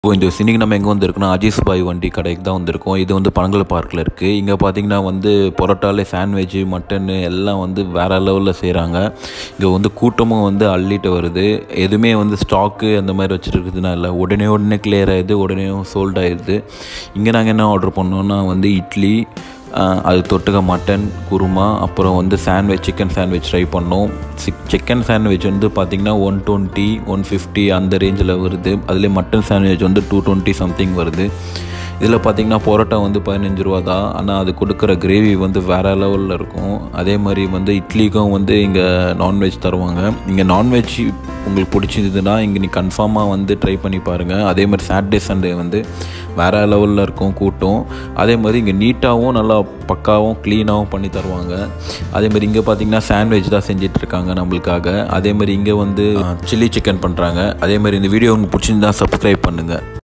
இப்போ இந்த சினிக்கு நம்ம எங்கே வந்திருக்கோம்னா அஜீஸ் பாய் வண்டி கடைக்கு தான் வந்திருக்கோம் இது வந்து பனங்கல் பார்க்கில் இருக்குது இங்கே பார்த்தீங்கன்னா வந்து பரோட்டாலே சாண்ட்விட்ச் மட்டனு எல்லாம் வந்து வேறு லெவலில் செய்கிறாங்க இங்கே வந்து கூட்டமும் வந்து அள்ளிட்டு வருது எதுவுமே வந்து ஸ்டாக்கு அந்த மாதிரி வச்சுருக்குதுன்னா இல்லை உடனே உடனே கிளியர் ஆகிடுது உடனே சோல்ட் ஆயிடுது இங்கே நாங்கள் என்ன ஆர்டர் பண்ணோன்னா வந்து இட்லி ஆஹ் அது தொட்டுக்க மட்டன் குருமா அப்புறம் வந்து சாண்ட்விச் சிக்கன் சாண்ட்விச் ட்ரை பண்ணோம் சிக் சிக்கன் சாண்ட்விச் வந்து பார்த்திங்கன்னா ஒன் டுவெண்ட்டி ஒன் ஃபிஃப்டி அந்த ரேஞ்சில் வருது அதுலேயே மட்டன் சாண்ட்விச் வந்து டூ டுவெண்ட்டி சம்திங் வருது இதில் பார்த்தீங்கன்னா பரோட்டா வந்து பதினஞ்சு ரூபா தான் ஆனால் அது கொடுக்குற கிரேவி வந்து வேறு லெவலில் இருக்கும் அதே மாதிரி வந்து இட்லிக்கும் வந்து இங்கே நான்வெஜ் தருவாங்க இங்கே நான்வெஜ் உங்களுக்கு பிடிச்சிருந்ததுன்னா இங்கே நீ கன்ஃபார்மாக வந்து ட்ரை பண்ணி பாருங்கள் அதே மாதிரி சாட்டர்டே சண்டே வந்து வேறு லெவலில் இருக்கும் கூட்டம் அதே மாதிரி இங்கே நீட்டாகவும் நல்லா பக்காவும் க்ளீனாகவும் பண்ணி தருவாங்க அதே மாதிரி இங்கே பார்த்தீங்கன்னா சாண்ட்விச் தான் செஞ்சுட்டு இருக்காங்க நம்மளுக்காக அதே மாதிரி இங்கே வந்து சில்லி சிக்கன் பண்ணுறாங்க அதே மாதிரி இந்த வீடியோ உங்களுக்கு பிடிச்சிருந்தா சப்ஸ்கிரைப் பண்ணுங்கள்